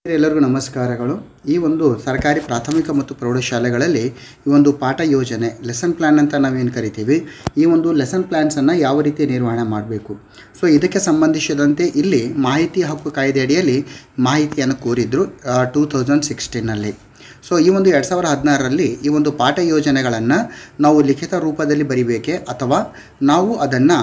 ಎಲ್ಲರಿಗೂ ನಮಸ್ಕಾರಗಳು ಈ ಒಂದು ಸರ್ಕಾರಿ ಪ್ರಾಥಮಿಕ ಮತ್ತು ಪ್ರೌಢಶಾಲೆಗಳಲ್ಲಿ ಈ ಒಂದು ಪಾಠ ಯೋಜನೆ ಲೆಸನ್ ಪ್ಲ್ಯಾನ್ ಅಂತ ನಾವೇನು ಕರಿತೀವಿ ಈ ಒಂದು ಲೆಸನ್ ಪ್ಲ್ಯಾನ್ಸನ್ನು ಯಾವ ರೀತಿ ನಿರ್ವಹಣೆ ಮಾಡಬೇಕು ಸೊ ಇದಕ್ಕೆ ಸಂಬಂಧಿಸಿದಂತೆ ಇಲ್ಲಿ ಮಾಹಿತಿ ಹಕ್ಕು ಕಾಯ್ದೆ ಅಡಿಯಲ್ಲಿ ಮಾಹಿತಿಯನ್ನು ಕೋರಿದ್ರು ಟೂ ತೌಸಂಡ್ ಸಿಕ್ಸ್ಟೀನಲ್ಲಿ ಸೊ ಈ ಒಂದು ಎರಡು ಸಾವಿರದ ಹದಿನಾರರಲ್ಲಿ ಈ ಒಂದು ಪಾಠ ಯೋಜನೆಗಳನ್ನು ನಾವು ಲಿಖಿತ ರೂಪದಲ್ಲಿ ಬರಿಬೇಕೆ ಅಥವಾ ನಾವು ಅದನ್ನು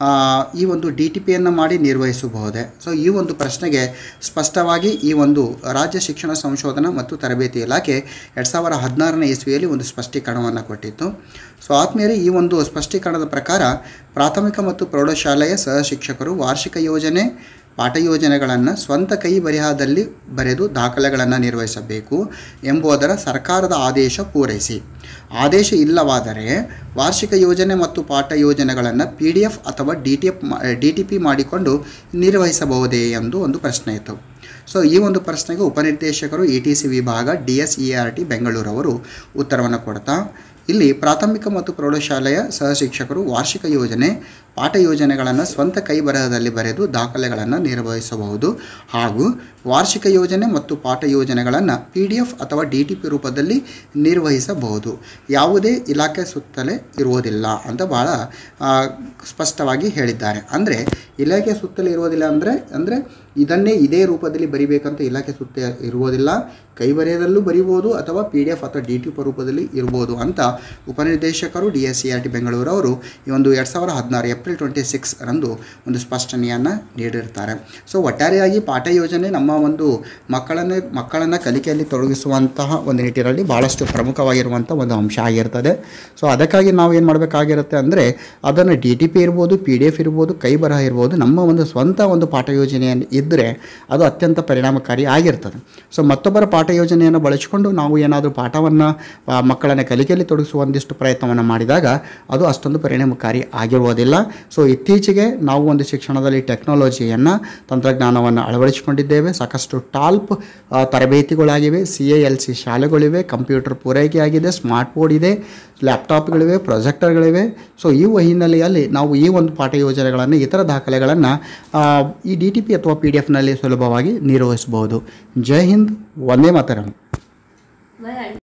ಈ ಒಂದು ಡಿ ಟಿ ಪಿಯನ್ನು ಮಾಡಿ ನಿರ್ವಹಿಸಬಹುದೇ ಸೊ ಈ ಒಂದು ಪ್ರಶ್ನೆಗೆ ಸ್ಪಷ್ಟವಾಗಿ ಈ ಒಂದು ರಾಜ್ಯ ಶಿಕ್ಷಣ ಸಂಶೋಧನಾ ಮತ್ತು ತರಬೇತಿ ಇಲಾಖೆ ಎರಡು ಸಾವಿರದ ಹದಿನಾರನೇ ಇಸ್ವಿಯಲ್ಲಿ ಒಂದು ಸ್ಪಷ್ಟೀಕರಣವನ್ನು ಕೊಟ್ಟಿತ್ತು ಸೊ ಆದ್ಮೇಲೆ ಈ ಒಂದು ಸ್ಪಷ್ಟೀಕರಣದ ಪ್ರಕಾರ ಪ್ರಾಥಮಿಕ ಮತ್ತು ಪ್ರೌಢಶಾಲೆಯ ಸಹ ಶಿಕ್ಷಕರು ವಾರ್ಷಿಕ ಯೋಜನೆ ಪಾಠ ಯೋಜನೆಗಳನ್ನು ಸ್ವಂತ ಕೈ ಬರಹದಲ್ಲಿ ಬರೆದು ದಾಖಲೆಗಳನ್ನು ನಿರ್ವಹಿಸಬೇಕು ಎಂಬುದರ ಸರ್ಕಾರದ ಆದೇಶ ಪೂರೈಸಿ ಆದೇಶ ಇಲ್ಲವಾದರೆ ವಾರ್ಷಿಕ ಯೋಜನೆ ಮತ್ತು ಪಾಠ ಯೋಜನೆಗಳನ್ನು ಪಿ ಡಿ ಎಫ್ ಅಥವಾ D T F D T P ಮಾಡಿಕೊಂಡು ನಿರ್ವಹಿಸಬಹುದೇ ಎಂದು ಒಂದು ಪ್ರಶ್ನೆ ಇತ್ತು ಸೊ ಈ ಒಂದು ಪ್ರಶ್ನೆಗೆ ಉಪನಿರ್ದೇಶಕರು ಇ ಟಿ ಸಿ ವಿಭಾಗ D S E R T ಬೆಂಗಳೂರವರು ಉತ್ತರವನ್ನು ಕೊಡ್ತಾ ಇಲ್ಲಿ ಪ್ರಾಥಮಿಕ ಮತ್ತು ಪ್ರೌಢಶಾಲೆಯ ಸಹ ಶಿಕ್ಷಕರು ವಾರ್ಷಿಕ ಯೋಜನೆ ಪಾಠ ಯೋಜನೆಗಳನ್ನು ಸ್ವಂತ ಕೈ ಬರಹದಲ್ಲಿ ಬರೆದು ದಾಖಲೆಗಳನ್ನು ನಿರ್ವಹಿಸಬಹುದು ಹಾಗೂ ವಾರ್ಷಿಕ ಯೋಜನೆ ಮತ್ತು ಪಾಠ ಯೋಜನೆಗಳನ್ನು ಪಿ ಡಿ ಎಫ್ ಅಥವಾ ಡಿ ಟಿ ಪಿ ರೂಪದಲ್ಲಿ ನಿರ್ವಹಿಸಬಹುದು ಯಾವುದೇ ಇಲಾಖೆ ಸುತ್ತಲೇ ಇರುವುದಿಲ್ಲ ಅಂತ ಭಾಳ ಆ, ಸ್ಪಷ್ಟವಾಗಿ ಹೇಳಿದ್ದಾರೆ ಅಂದರೆ ಇಲಾಖೆ ಸುತ್ತಲೇ ಇರುವುದಿಲ್ಲ ಅಂದರೆ ಅಂದರೆ ಇದನ್ನೇ ಇದೇ ರೂಪದಲ್ಲಿ ಬರಿಬೇಕಂತ ಇಲಾಖೆ ಸುತ್ತ ಇರುವುದಿಲ್ಲ ಕೈ ಬರೆಯದಲ್ಲೂ ಬರಿಬೋದು ಅಥವಾ ಪಿ ಡಿ ಎಫ್ ಅಥವಾ ಡಿ ಟಿ ಪಿ ರೂಪದಲ್ಲಿ ಇರ್ಬೋದು ಅಂತ ಉಪನಿರ್ದೇಶಕರು D S C R T ಬೆಂಗಳೂರವರು ಈ ಒಂದು ಎರಡು ಸಾವಿರದ ಹದಿನಾರು ಏಪ್ರಿಲ್ ಟ್ವೆಂಟಿ ಸಿಕ್ಸ್ ರಂದು ಒಂದು ಸ್ಪಷ್ಟನೆಯನ್ನು ನೀಡಿರ್ತಾರೆ ಸೊ ಒಟ್ಟಾರೆಯಾಗಿ ಪಾಠ ಯೋಜನೆ ನಮ್ಮ ಒಂದು ಮಕ್ಕಳನ್ನು ಮಕ್ಕಳನ್ನು ಕಲಿಕೆಯಲ್ಲಿ ತೊಡಗಿಸುವಂತಹ ಒಂದು ನಿಟ್ಟಿನಲ್ಲಿ ಭಾಳಷ್ಟು ಪ್ರಮುಖವಾಗಿರುವಂಥ ಒಂದು ಅಂಶ ಆಗಿರ್ತದೆ ಸೊ ಅದಕ್ಕಾಗಿ ನಾವು ಏನು ಮಾಡಬೇಕಾಗಿರುತ್ತೆ ಅಂದರೆ ಅದನ್ನು ಡಿ ಟಿ ಪಿ ಇರ್ಬೋದು ಪಿ ಡಿ ಎಫ್ ಇರ್ಬೋದು ಕೈ ಬರಹ ಇರ್ಬೋದು ನಮ್ಮ ಒಂದು ಸ್ವಂತ ಒಂದು ಪಾಠ ಯೋಜನೆಯನ್ನು ಇದ್ದರೆ ಅದು ಅತ್ಯಂತ ಪರಿಣಾಮಕಾರಿ ಆಗಿರ್ತದೆ ಸೊ ಮತ್ತೊಬ್ಬರ ಪಾಠ ಯೋಜನೆಯನ್ನು ಬಳಸಿಕೊಂಡು ನಾವು ಏನಾದರೂ ಪಾಠವನ್ನು ಮಕ್ಕಳನ್ನು ಕಲಿಕೆಯಲ್ಲಿ ತೊಡಗಿಸುವ ಒಂದಿಷ್ಟು ಪ್ರಯತ್ನವನ್ನು ಮಾಡಿದಾಗ ಅದು ಅಷ್ಟೊಂದು ಪರಿಣಾಮಕಾರಿ ಆಗಿರುವುದಿಲ್ಲ ಸೊ ಇತ್ತೀಚೆಗೆ ನಾವು ಒಂದು ಶಿಕ್ಷಣದಲ್ಲಿ ಟೆಕ್ನಾಲಜಿಯನ್ನು ತಂತ್ರಜ್ಞಾನವನ್ನು ಅಳವಡಿಸಿಕೊಂಡಿದ್ದೇವೆ ಸಾಕಷ್ಟು ಟಾಲ್ಪ್ ಆ, ತರಬೇತಿಗಳಾಗಿವೆ ಸಿ ಎ ಎಲ್ ಸಿ ಶಾಲೆಗಳಿವೆ ಕಂಪ್ಯೂಟರ್ ಪೂರೈಕೆ ಆಗಿದೆ ಸ್ಮಾರ್ಟ್ ಬೋರ್ಡ್ ಇದೆ ಲ್ಯಾಪ್ಟಾಪ್ಗಳಿವೆ ಪ್ರೊಜೆಕ್ಟರ್ಗಳಿವೆ ಸೊ ಈ ಹಿನ್ನೆಲೆಯಲ್ಲಿ ನಾವು ಈ ಒಂದು ಪಾಠ ಯೋಜನೆಗಳನ್ನು ಇತರ ದಾಖಲೆಗಳನ್ನು ಈ ಡಿ ಟಿ ಪಿ ಅಥವಾ ಪಿ ಡಿ ಎಫ್ನಲ್ಲಿ ಸುಲಭವಾಗಿ ನಿರ್ವಹಿಸಬಹುದು ಜೈ ಹಿಂದ್ ವಂದೇ ಮಾತರಂ